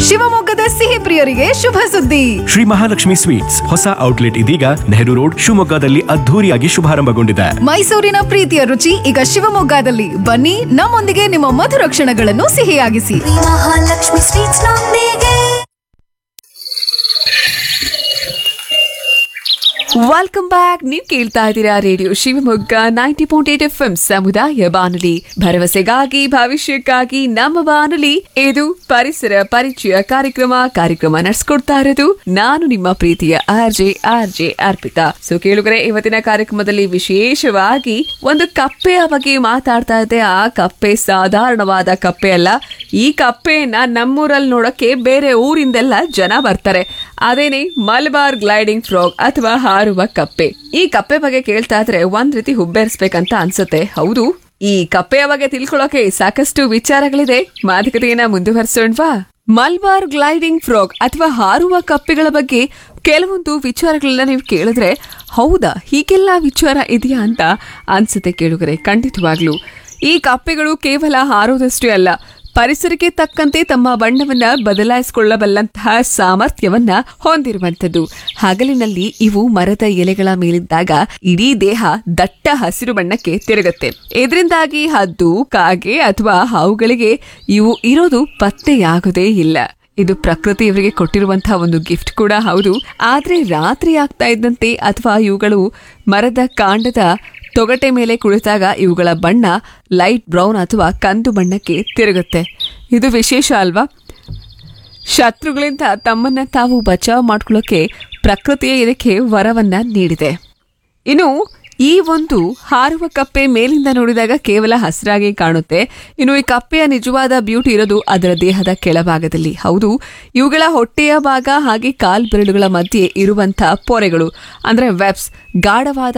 ಶಿವಮೊಗ್ಗದ ಸಿಹಿ ಪ್ರಿಯರಿಗೆ ಶುಭ ಸುದ್ದಿ ಶ್ರೀ ಮಹಾಲಕ್ಷ್ಮಿ ಸ್ವೀಟ್ಸ್ ಹೊಸ ಔಟ್ಲೆಟ್ ಇದೀಗ ನೆಹರು ರೋಡ್ ಶಿವಮೊಗ್ಗದಲ್ಲಿ ಅದ್ಧೂರಿಯಾಗಿ ಶುಭಾರಂಭಗೊಂಡಿದೆ ಮೈಸೂರಿನ ಪ್ರೀತಿಯ ರುಚಿ ಈಗ ಶಿವಮೊಗ್ಗದಲ್ಲಿ ಬನ್ನಿ ನಮ್ಮೊಂದಿಗೆ ನಿಮ್ಮ ಮಧುರ ಕ್ಷಣಗಳನ್ನು ಸಿಹಿಯಾಗಿಸಿ ಮಹಾಲಕ್ಷ್ಮಿ ಸ್ವೀಟ್ಸ್ ನೊಂದಿಗೆ ವೆಲ್ಕಮ್ ಬ್ಯಾಕ್ ನೀವು ಕೇಳ್ತಾ ಇದ್ದೀರಾ radio Shivamogga ninety point eight F M ಸಮುದಾಯ ಬಾನುಲಿ ಭರವಸೆಗಾಗಿ ಭವಿಷ್ಯಕ್ಕಾಗಿ ನಮ್ಮ ಬಾನುಲಿ ಇದು ಪರಿಸರ ಪರಿಚಯ ಕಾರ್ಯಕ್ರಮ ಕಾರ್ಯಕ್ರಮ ನಡೆಸ್ಕೊಡ್ತಾ ಇರೋದು ನಾನು ನಿಮ್ಮ ಪ್ರೀತಿಯ R J R J Arpita so ಕೇಳುಗರೆ ಇವತ್ತಿನ ಕಾರ್ಯಕ್ರಮದಲ್ಲಿ ವಿಶೇಷವಾಗಿ ಒಂದು ಕಪ್ಪೆಯ ಬಗ್ಗೆ ಮಾತಾಡ್ತಾ ಇದ್ದೆ ಆ ಕಪ್ಪೆ ಸಾಧಾರಣವಾದ ಕಪ್ಪೆ ಅಲ್ಲ ಈ ಕಪ್ಪೆಯನ್ನ ನಮ್ಮೂರಲ್ಲಿ ನೋಡಕ್ಕೆ ಬೇರೆ ಊರಿಂದೆಲ್ಲ ಜನ ಬರ್ತಾರೆ ಅದೇನೆ ಮಲಬಾರ್ ಗ್ಲೈಡಿಂಗ್ ಫ್ರಾಗ್ ಅಥವಾ ಹಾರುವ ಕಪ್ಪೆ ಈ ಕಪ್ಪೆ ಬಗ್ಗೆ ಕೇಳ್ತಾ ಇದ್ರೆ ಒಂದ್ ರೀತಿ ಹುಬ್ಬೇರಿಸ್ಬೇಕಂತ ಅನ್ಸುತ್ತೆ ಹೌದು ಈ ಕಪ್ಪೆಯ ಬಗ್ಗೆ ತಿಳ್ಕೊಳ್ಳೋಕೆ ಸಾಕಷ್ಟು ವಿಚಾರಗಳಿದೆ ಮಾತುಕತೆಯನ್ನ ಮುಂದುವರಿಸೋಣ್ವಾ ಮಲ್ಬಾರ್ ಗ್ಲೈಡಿಂಗ್ ಫ್ರಾಗ್ ಅಥವಾ ಹಾರುವ ಕಪ್ಪೆಗಳ ಬಗ್ಗೆ ಕೆಲವೊಂದು ವಿಚಾರಗಳನ್ನ ನೀವು ಕೇಳಿದ್ರೆ ಹೌದಾ ಹೀಗೆಲ್ಲ ವಿಚಾರ ಇದೆಯಾ ಅಂತ ಅನ್ಸುತ್ತೆ ಕೇಳುಗರೆ ಖಂಡಿತವಾಗ್ಲು ಈ ಕಪ್ಪೆಗಳು ಕೇವಲ ಹಾರೋದಷ್ಟೇ ಅಲ್ಲ ಪರಿಸರಕ್ಕೆ ತಕ್ಕಂತೆ ತಮ್ಮ ಬಣ್ಣವನ್ನ ಬದಲಾಯಿಸಿಕೊಳ್ಳಬಲ್ಲಂತಹ ಸಾಮರ್ಥ್ಯವನ್ನ ಹೊಂದಿರುವಂತದ್ದು ಹಗಲಿನಲ್ಲಿ ಇವು ಮರದ ಎಲೆಗಳ ಮೇಲಿದ್ದಾಗ ಇಡೀ ದೇಹ ದಟ್ಟ ಹಸಿರು ಬಣ್ಣಕ್ಕೆ ತಿರುಗುತ್ತೆ ಇದರಿಂದಾಗಿ ಹದ್ದು ಕಾಗೆ ಅಥವಾ ಹಾವುಗಳಿಗೆ ಇವು ಇರೋದು ಪತ್ತೆಯಾಗೋದೇ ಇಲ್ಲ ಇದು ಪ್ರಕೃತಿ ಇವರಿಗೆ ಕೊಟ್ಟಿರುವಂತಹ ಒಂದು ಗಿಫ್ಟ್ ಕೂಡ ಹೌದು ಆದ್ರೆ ರಾತ್ರಿ ಆಗ್ತಾ ಇದ್ದಂತೆ ಅಥವಾ ಇವುಗಳು ಮರದ ಕಾಂಡದ ತೊಗಟೆ ಮೇಲೆ ಕುಳಿತಾಗ ಇವುಗಳ ಬಣ್ಣ ಲೈಟ್ ಬ್ರೌನ್ ಅಥವಾ ಕಂದು ಬಣ್ಣಕ್ಕೆ ತಿರುಗುತ್ತೆ ಇದು ವಿಶೇಷ ಅಲ್ವಾ ಶತ್ರುಗಳಿಂದ ತಮ್ಮನ್ನ ತಾವು ಬಚಾವ್ ಮಾಡ್ಕೊಳ್ಳೋಕೆ ಪ್ರಕೃತಿಯ ಇದಕ್ಕೆ ವರವನ್ನ ನೀಡಿದೆ ಇನ್ನು ಈ ಒಂದು ಹಾರುವ ಕಪ್ಪೆ ಮೇಲಿಂದ ನೋಡಿದಾಗ ಕೇವಲ ಹಸಿರಾಗಿ ಕಾಣುತ್ತೆ ಇನ್ನು ಈ ಕಪ್ಪೆಯ ನಿಜವಾದ ಬ್ಯೂಟಿ ಇರೋದು ಅದರ ದೇಹದ ಕೆಳಭಾಗದಲ್ಲಿ ಹೌದು ಇವುಗಳ ಹೊಟ್ಟೆಯ ಭಾಗ ಹಾಗೆ ಕಾಲ್ಬೆರಳುಗಳ ಮಧ್ಯೆ ಇರುವಂತಹ ಪೊರೆಗಳು ಅಂದ್ರೆ ವೆಬ್ಸ್ ಗಾಢವಾದ